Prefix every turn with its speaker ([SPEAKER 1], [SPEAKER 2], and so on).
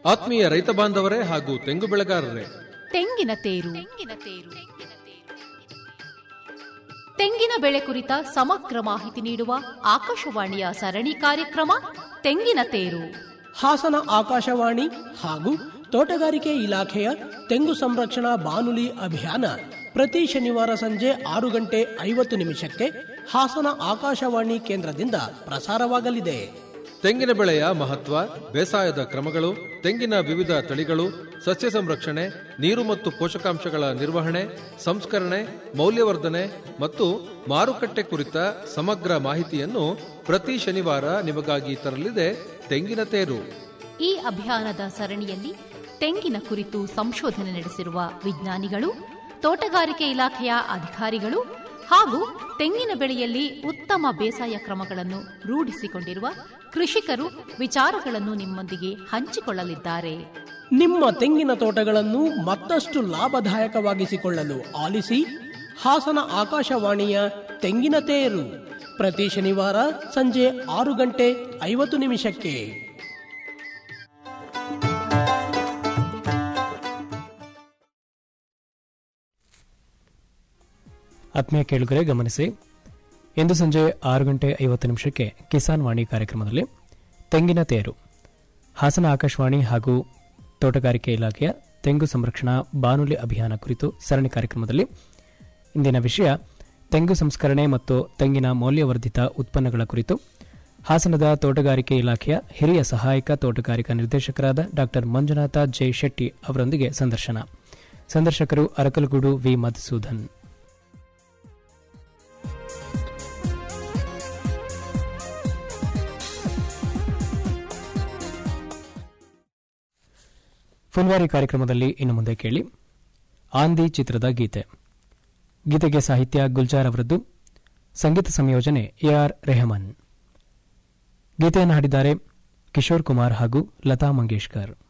[SPEAKER 1] ಆತ್ಮೀಯ ರೈತ ಬಾಂಧವರೇ ಹಾಗೂ ತೆಂಗು ಬೆಳೆಗಾರರೇ
[SPEAKER 2] ತೆಂಗಿನ ತೇರು ತೆಂಗಿನ ಬೆಳೆ ಕುರಿತ ಸಮಗ್ರ ಮಾಹಿತಿ ನೀಡುವ ಆಕಾಶವಾಣಿಯ ಸರಣಿ ಕಾರ್ಯಕ್ರಮ ತೆಂಗಿನ ತೇರು
[SPEAKER 3] ಹಾಸನ ಆಕಾಶವಾಣಿ ಹಾಗೂ ತೋಟಗಾರಿಕೆ ಇಲಾಖೆಯ ತೆಂಗು ಸಂರಕ್ಷಣಾ ಬಾನುಲಿ ಅಭಿಯಾನ ಪ್ರತಿ ಶನಿವಾರ ಸಂಜೆ ಆರು ಗಂಟೆ ಐವತ್ತು ನಿಮಿಷಕ್ಕೆ ಹಾಸನ ಆಕಾಶವಾಣಿ ಕೇಂದ್ರದಿಂದ ಪ್ರಸಾರವಾಗಲಿದೆ
[SPEAKER 1] ತೆಂಗಿನ ಬೆಳೆಯ ಮಹತ್ವ ಬೇಸಾಯದ ಕ್ರಮಗಳು ತೆಂಗಿನ ವಿವಿಧ ತಳಿಗಳು ಸಸ್ಯ ಸಂರಕ್ಷಣೆ ನೀರು ಮತ್ತು ಪೋಷಕಾಂಶಗಳ ನಿರ್ವಹಣೆ ಸಂಸ್ಕರಣೆ ಮೌಲ್ಯವರ್ಧನೆ ಮತ್ತು ಮಾರುಕಟ್ಟೆ ಕುರಿತ ಸಮಗ್ರ ಮಾಹಿತಿಯನ್ನು ಪ್ರತಿ ಶನಿವಾರ ನಿಮಗಾಗಿ ತರಲಿದೆ ತೆಂಗಿನ ತೇರು
[SPEAKER 2] ಈ ಅಭಿಯಾನದ ಸರಣಿಯಲ್ಲಿ ತೆಂಗಿನ ಕುರಿತು ಸಂಶೋಧನೆ ನಡೆಸಿರುವ ವಿಜ್ಞಾನಿಗಳು ತೋಟಗಾರಿಕೆ ಇಲಾಖೆಯ ಅಧಿಕಾರಿಗಳು ಹಾಗೂ ತೆಂಗಿನ ಬೆಳೆಯಲ್ಲಿ ಉತ್ತಮ ಬೇಸಾಯ ಕ್ರಮಗಳನ್ನು ರೂಢಿಸಿಕೊಂಡಿರುವ ಕೃಷಿಕರು ವಿಚಾರಗಳನ್ನು ನಿಮ್ಮೊಂದಿಗೆ ಹಂಚಿಕೊಳ್ಳಲಿದ್ದಾರೆ
[SPEAKER 3] ನಿಮ್ಮ ತೆಂಗಿನ ತೋಟಗಳನ್ನು ಮತ್ತಷ್ಟು ಲಾಭದಾಯಕವಾಗಿಸಿಕೊಳ್ಳಲು ಆಲಿಸಿ ಹಾಸನ ಆಕಾಶವಾಣಿಯ ತೆಂಗಿನ ತೇರು ಪ್ರತಿ ಶನಿವಾರ ಸಂಜೆ ಆರು ಗಂಟೆ ಐವತ್ತು ನಿಮಿಷಕ್ಕೆ
[SPEAKER 4] ಆತ್ಮೀಯ ಕೇಳುಗರೆ ಗಮನಿಸಿ ಇಂದು ಸಂಜೆ ಆರು ಗಂಟೆ ಐವತ್ತು ನಿಮಿಷಕ್ಕೆ ಕಿಸಾನ್ ವಾಣಿ ಕಾರ್ಯಕ್ರಮದಲ್ಲಿ ತೆಂಗಿನ ತೇರು ಹಾಸನ ಆಕಾಶವಾಣಿ ಹಾಗೂ ತೋಟಗಾರಿಕೆ ಇಲಾಖೆಯ ತೆಂಗು ಸಂರಕ್ಷಣಾ ಬಾನುಲಿ ಅಭಿಯಾನ ಕುರಿತು ಸರಣಿ ಕಾರ್ಯಕ್ರಮದಲ್ಲಿ ಇಂದಿನ ವಿಷಯ ತೆಂಗು ಸಂಸ್ಕರಣೆ ಮತ್ತು ತೆಂಗಿನ ಮೌಲ್ಯವರ್ಧಿತ ಉತ್ಪನ್ನಗಳ ಕುರಿತು ಹಾಸನದ ತೋಟಗಾರಿಕೆ ಇಲಾಖೆಯ ಹಿರಿಯ ಸಹಾಯಕ ತೋಟಗಾರಿಕಾ ನಿರ್ದೇಶಕರಾದ ಡಾ ಮಂಜುನಾಥ ಜೆ ಶೆಟ್ಟಿ ಅವರೊಂದಿಗೆ ಸಂದರ್ಶನ ಸಂದರ್ಶಕರು ಅರಕಲಗೂಡು ವಿ ಮಧುಸೂದನ್ ಫುಲ್ವಾರಿ ಕಾರ್ಯಕ್ರಮದಲ್ಲಿ ಇನ್ನು ಮುಂದೆ ಕೇಳಿ ಆಂದಿ ಚಿತ್ರದ ಗೀತೆ ಗೀತೆಗೆ ಸಾಹಿತ್ಯ ಗುಲ್ಜಾರ್ ಅವರದ್ದು ಸಂಗೀತ ಸಂಯೋಜನೆ ಎಆರ್ ರೆಹಮಾನ್ ಗೀತೆಯನ್ನು ಹಾಡಿದ್ದಾರೆ ಕಿಶೋರ್ ಕುಮಾರ್ ಹಾಗೂ ಲತಾ ಮಂಗೇಶ್ಕರ್